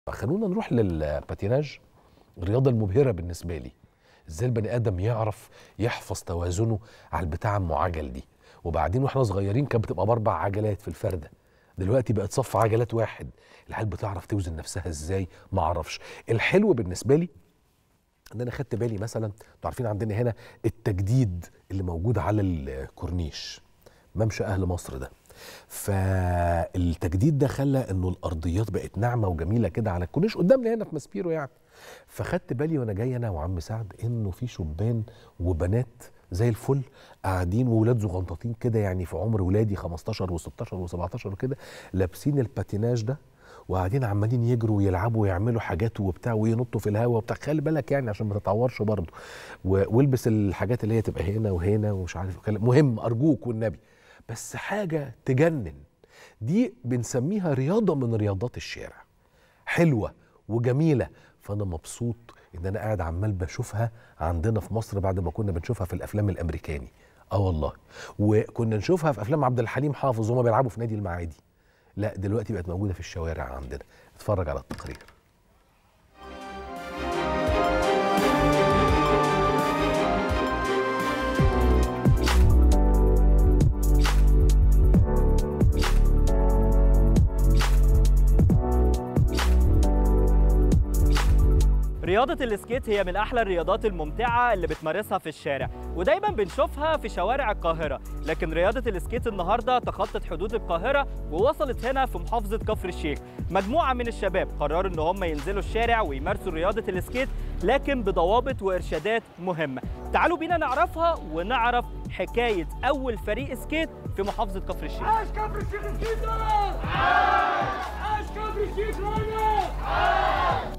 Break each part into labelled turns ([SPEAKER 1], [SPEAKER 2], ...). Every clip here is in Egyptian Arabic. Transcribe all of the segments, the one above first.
[SPEAKER 1] خلونا نروح للباتيناج الرياضة المبهرة بالنسبة لي ازاي البني ادم يعرف يحفظ توازنه على البتاع ام عجل دي وبعدين واحنا صغيرين كانت بتبقى باربع عجلات في الفردة دلوقتي بقت صف عجلات واحد العيال بتعرف توزن نفسها ازاي ما اعرفش الحلو بالنسبة لي ان انا خدت بالي مثلا انتوا عارفين عندنا هنا التجديد اللي موجود على الكورنيش ممشى اهل مصر ده فالتجديد ده خلى انه الارضيات بقت ناعمه وجميله كده على الكورنيش قدامنا هنا في ماسبيرو يعني فخدت بالي وانا جاي انا وعم سعد انه في شبان وبنات زي الفل قاعدين وولاد زغنطاطين كده يعني في عمر ولادي 15 و16 و17 وكده لابسين الباتيناج ده وقاعدين عمالين يجروا ويلعبوا ويعملوا حاجات وبتاع وينطوا في الهواء وبتاع خلي بالك يعني عشان ما تتعورش برضه والبس الحاجات اللي هي تبقى هنا وهنا ومش عارف مهم ارجوك والنبي بس حاجه تجنن دي بنسميها رياضه من رياضات الشارع حلوه وجميله فانا مبسوط ان انا قاعد عمال بشوفها عندنا في مصر بعد ما كنا بنشوفها في الافلام الامريكاني اه والله وكنا نشوفها في افلام عبد الحليم حافظ وهما بيلعبوا في نادي المعادي لا دلوقتي بقت موجوده في الشوارع عندنا اتفرج على التقرير
[SPEAKER 2] رياضة السكيت هي من أحلى الرياضات الممتعة اللي بتمارسها في الشارع ودايما بنشوفها في شوارع القاهرة لكن رياضة السكيت النهاردة تخطت حدود القاهرة ووصلت هنا في محافظة كفر الشيخ مجموعة من الشباب قرروا إن هم ينزلوا الشارع ويمارسوا رياضة السكيت لكن بضوابط وإرشادات مهمة تعالوا بينا نعرفها ونعرف حكاية أول فريق سكيت في محافظة كفر الشيخ
[SPEAKER 3] عاش كفر الشيخ سكيت عاش عاش كفر الشيخ عاش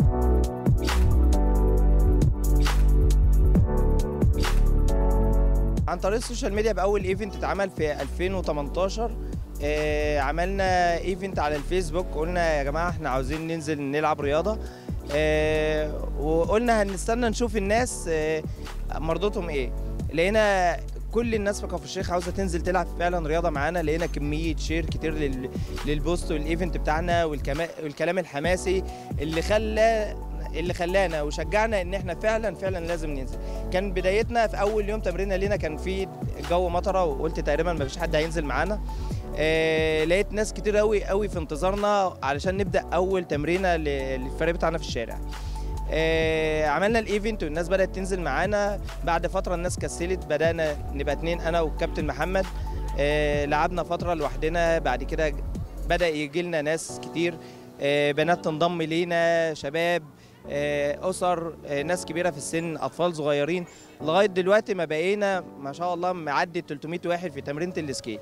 [SPEAKER 4] عن طريق السوشيال ميديا باول ايفنت اتعمل في 2018 آه عملنا ايفنت على الفيسبوك قلنا يا جماعه احنا عاوزين ننزل نلعب رياضه آه وقلنا هنستنى نشوف الناس آه مرضتهم ايه لقينا كل الناس في كفر الشيخ عاوزه تنزل تلعب فعلا رياضه معانا لقينا كميه شير كتير لل... للبوست والايفنت بتاعنا والكما... والكلام الحماسي اللي خلى اللي خلانا وشجعنا ان احنا فعلا فعلا لازم ننزل كان بدايتنا في اول يوم تمرين لينا كان في جو مطره وقلت تقريبا ما فيش حد هينزل معانا آه لقيت ناس كتير قوي قوي في انتظارنا علشان نبدا اول تمرينه للفريق بتاعنا في الشارع آه عملنا الايفنت والناس بدات تنزل معانا بعد فتره الناس كسلت بدانا نبقى اتنين انا والكابتن محمد آه لعبنا فتره لوحدنا بعد كده بدا يجي لنا ناس كتير آه بنات تنضم لينا شباب اسر ناس كبيره في السن اطفال صغيرين لغايه دلوقتي ما بقينا ما شاء الله معدي 300 واحد في تمرينه السكيت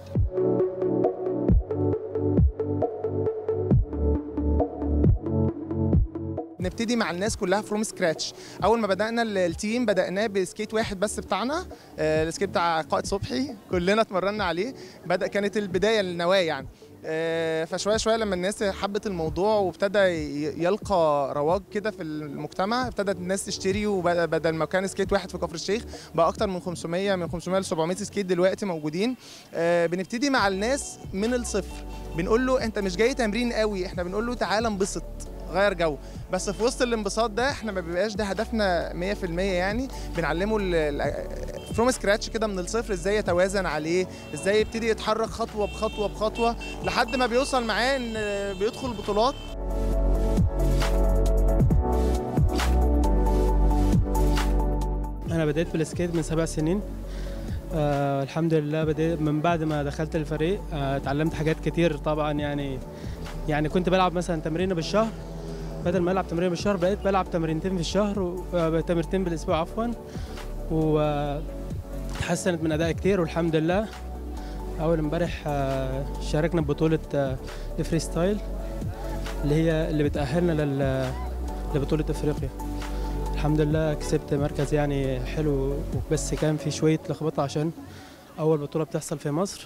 [SPEAKER 5] نبتدي مع الناس كلها فروم سكراتش اول ما بدانا التيم بداناه بسكيت واحد بس بتاعنا السكيت بتاع قائد صبحي كلنا اتمرنا عليه بدا كانت البدايه النواه يعني فشويه شويه لما الناس حبت الموضوع وابتدى يلقى رواج كده في المجتمع ابتدت الناس تشتري وبدل ما كان سكيت واحد في كفر الشيخ بقى اكتر من 500 من 500 ل 700 سكيت دلوقتي موجودين بنبتدي مع الناس من الصفر بنقول له انت مش جاي تمرين قوي احنا بنقول له تعالى انبسط غير جو بس في وسط الانبساط ده احنا ما بيبقاش ده هدفنا 100% يعني بنعلمه فروم سكراتش كده من الصفر ازاي يتوازن عليه ازاي يبتدي يتحرك خطوه بخطوه بخطوه لحد ما بيوصل معاه ان بيدخل بطولات
[SPEAKER 6] انا بدأت بالسكيت من سبع سنين آه الحمد لله بدأت من بعد ما دخلت الفريق آه اتعلمت حاجات كتير طبعا يعني يعني كنت بلعب مثلا تمرينه بالشهر بدل ما العب تمرين بالشهر بقيت بلعب تمرينتين في الشهر وتمرينتين بالاسبوع عفوا وتحسنت من ادائي كتير والحمد لله اول امبارح شاركنا ببطوله الفري ستايل اللي هي اللي بتاهلنا لبطوله افريقيا الحمد لله كسبت مركز يعني حلو بس كان في شويه لخبطه عشان اول بطوله بتحصل في مصر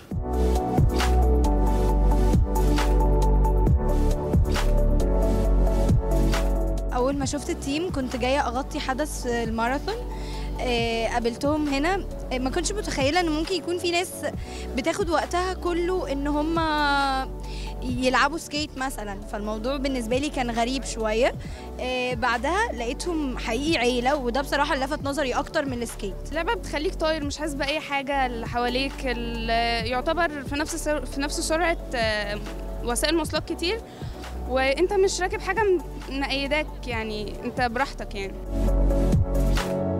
[SPEAKER 7] اول ما شفت التيم كنت جايه اغطي حدث الماراثون آه، قابلتهم هنا آه، ما كنتش متخيله ان ممكن يكون في ناس بتاخد وقتها كله ان هم يلعبوا سكيت مثلا فالموضوع بالنسبه لي كان غريب شويه آه، بعدها لقيتهم حقيقي عيله وده بصراحه اللي لفت نظري اكتر من السكيت
[SPEAKER 8] لعبة بتخليك طاير مش حاسس بأي حاجة اللي حواليك ال- يعتبر في نفس سر- في نفس سرعة آه، وسائل مواصلات كتير وانت مش راكب حاجة م- مقيداك يعني انت براحتك يعني